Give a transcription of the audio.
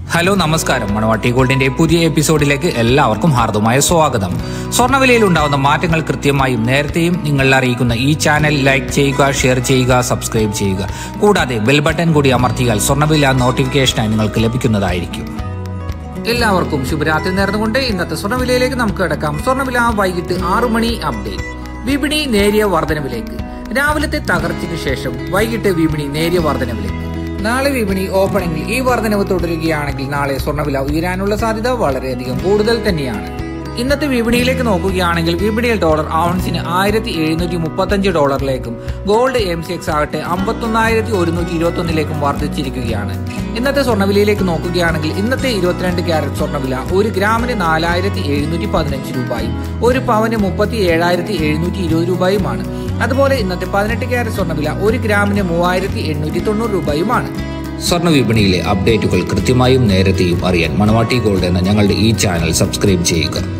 hello നമസ്കാരം മണവാട്ടി ഗോൾഡിന്റെ പുതിയ എപ്പിസോഡിലേക്ക് എല്ലാവർക്കും ഹാർദമായ സ്വാഗതം സ്വർണ്ണവിലയിൽ ഉണ്ടാവുന്ന മാറ്റങ്ങൾ കൃത്യമായും നേരത്തെയും നിങ്ങളെ അറിയിക്കുന്ന ഈ ചാനൽ ലൈക്ക് ചെയ്യുക ഷെയർ ചെയ്യുക സബ്സ്ക്രൈബ് ചെയ്യുക കൂടാതെ ബെൽ ബട്ടൺ കൂടി അമർത്തിയാൽ സ്വർണ്ണവില നോട്ടിഫിക്കേഷനായി നിങ്ങൾക്ക് ലഭിക്കുന്നതായിരിക്കും എല്ലാവർക്കും ശുഭരാത്രി നേർന്നുകൊണ്ട് ഇന്നത്തെ സ്വർണ്ണവിലയിലേക്ക് നമുക്ക് കിടക്കാം സ്വർണ്ണവില വൈകിട്ട് ആറു മണി അപ്ഡേറ്റ് വിപണി നേരിയ വർധനവിലേക്ക് രാവിലത്തെ തകർച്ചയ്ക്ക് ശേഷം വൈകിട്ട് വിപണി നേരിയ വർധനവിലേക്ക് നാളെ വിപണി ഓപ്പണിംഗിൽ ഈ വർധനവ് തുടരുകയാണെങ്കിൽ നാളെ സ്വർണ്ണവില ഉയരാനുള്ള സാധ്യത വളരെയധികം കൂടുതൽ തന്നെയാണ് ഇന്നത്തെ വിപണിയിലേക്ക് നോക്കുകയാണെങ്കിൽ വിപണിയിൽ ഡോളർ ഔൺസിന് ആയിരത്തി എഴുന്നൂറ്റി മുപ്പത്തഞ്ച് ഡോളറിലേക്കും ഗോൾഡ് എം സി എക്സ് ആകട്ടെ അമ്പത്തൊന്നായിരത്തി ഒരുന്നൂറ്റി ഇരുപത്തി ഒന്നിലേക്കും വർദ്ധിച്ചിരിക്കുകയാണ് ഇന്നത്തെ സ്വർണ്ണവിലയിലേക്ക് നോക്കുകയാണെങ്കിൽ ഇന്നത്തെ ഇരുപത്തിരണ്ട് ക്യാരറ്റ് സ്വർണ്ണവില ഒരു ഗ്രാമിന് നാലായിരത്തി എഴുന്നൂറ്റി പതിനഞ്ച് രൂപയും ഒരു പവന് മുപ്പത്തി ഏഴായിരത്തി എഴുന്നൂറ്റി ഇരുപത് രൂപയുമാണ് അതുപോലെ ഇന്നത്തെ പതിനെട്ട് ക്യാരറ്റ് സ്വർണ്ണവില ഒരു ഗ്രാമിന് മൂവായിരത്തി എണ്ണൂറ്റി തൊണ്ണൂറ് രൂപയുമാണ് സ്വർണ്ണ വിപണിയിലെ അപ്ഡേറ്റുകൾ കൃത്യമായും നേരത്തെയും അറിയാൻ മണവാട്ടി ഗോൾഡ് എന്ന ഞങ്ങളുടെ ഈ ചാനൽ സബ്സ്ക്രൈബ് ചെയ്യുക